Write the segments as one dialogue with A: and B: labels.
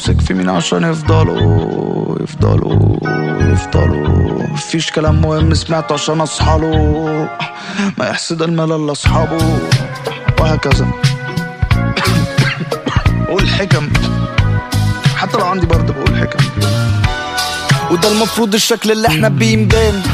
A: بمسك في مين عشان يفضلوا يفضلوا يفضلوا مفيش كلام مهم سمعته عشان اصحاله ما يحسد الملل لاصحابه وهكذا بقول حكم حتى لو عندي برد بقول حكم وده المفروض الشكل اللي احنا بيه مبان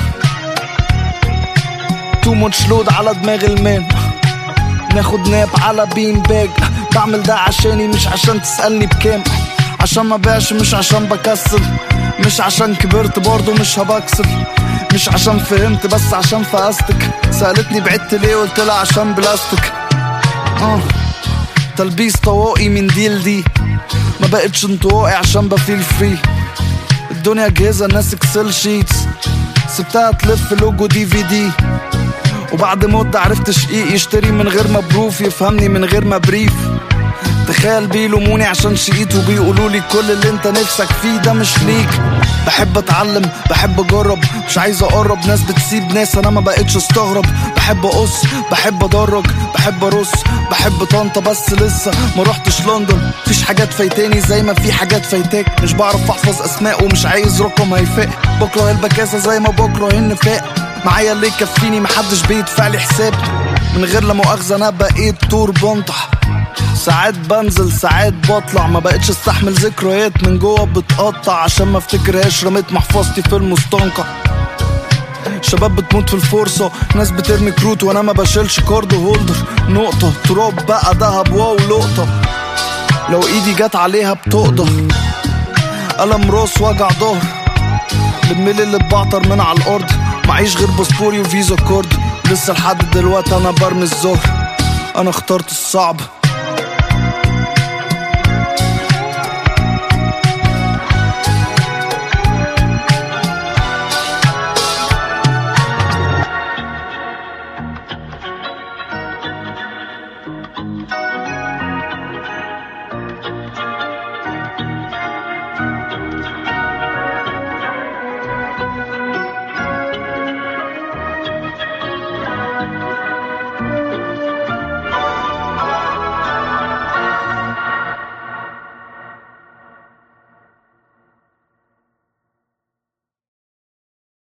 A: تو ماتش لود على دماغ المان ناخد ناب على بين باج بعمل ده عشاني مش عشان تسألني بكام عشان ما بيعش مش عشان بكسل مش عشان كبرت برضه مش هبكسل مش عشان فهمت بس عشان فقستك سألتني بعدت ليه قلت لها عشان بلاستيك اه تلبيس طواقي من دي لدي ما بقتش انطوائي عشان بفيل فري الدنيا اجهزه ناس اكسل شيتس سبتها تلف لوجو دي في دي وبعد مدة عرفت شقيق يشتري من غير ما بروف يفهمني من غير ما بريف تخيل بيلوموني عشان شقيت وبيقولوا لي كل اللي انت نفسك فيه ده مش ليك بحب اتعلم بحب اجرب مش عايز اقرب ناس بتسيب ناس انا ما بقتش استغرب بحب اقص بحب ادرج بحب ارص بحب طنطا بس لسه ما رحتش لندن مفيش حاجات فايتاني زي ما في حاجات فايتاك مش بعرف احفظ اسماء ومش عايز رقم هيفاق بكره البكاسه زي ما بكره النفاق معايا اللي يكفيني محدش بيدفع لي حساب من غير لا مؤاخذه انا بقيت طور بنطح ساعات بنزل ساعات بطلع ما بقتش استحمل ذكريات من جوه بتقطع عشان ما افتكرهاش رميت محفظتي في المستنقع شباب بتموت في الفرصة ناس بترمي كروت وانا ما بشيلش كارد هولدر نقطة تراب بقى دهب واو لقطة لو ايدي جت عليها بتقدر قلم راس وجع ظهر بالميل اللي اتبعتر من على الارض معيش غير باسبوري وفيزا كارد لسه لحد دلوقتي انا برمي الظهر انا اخترت الصعب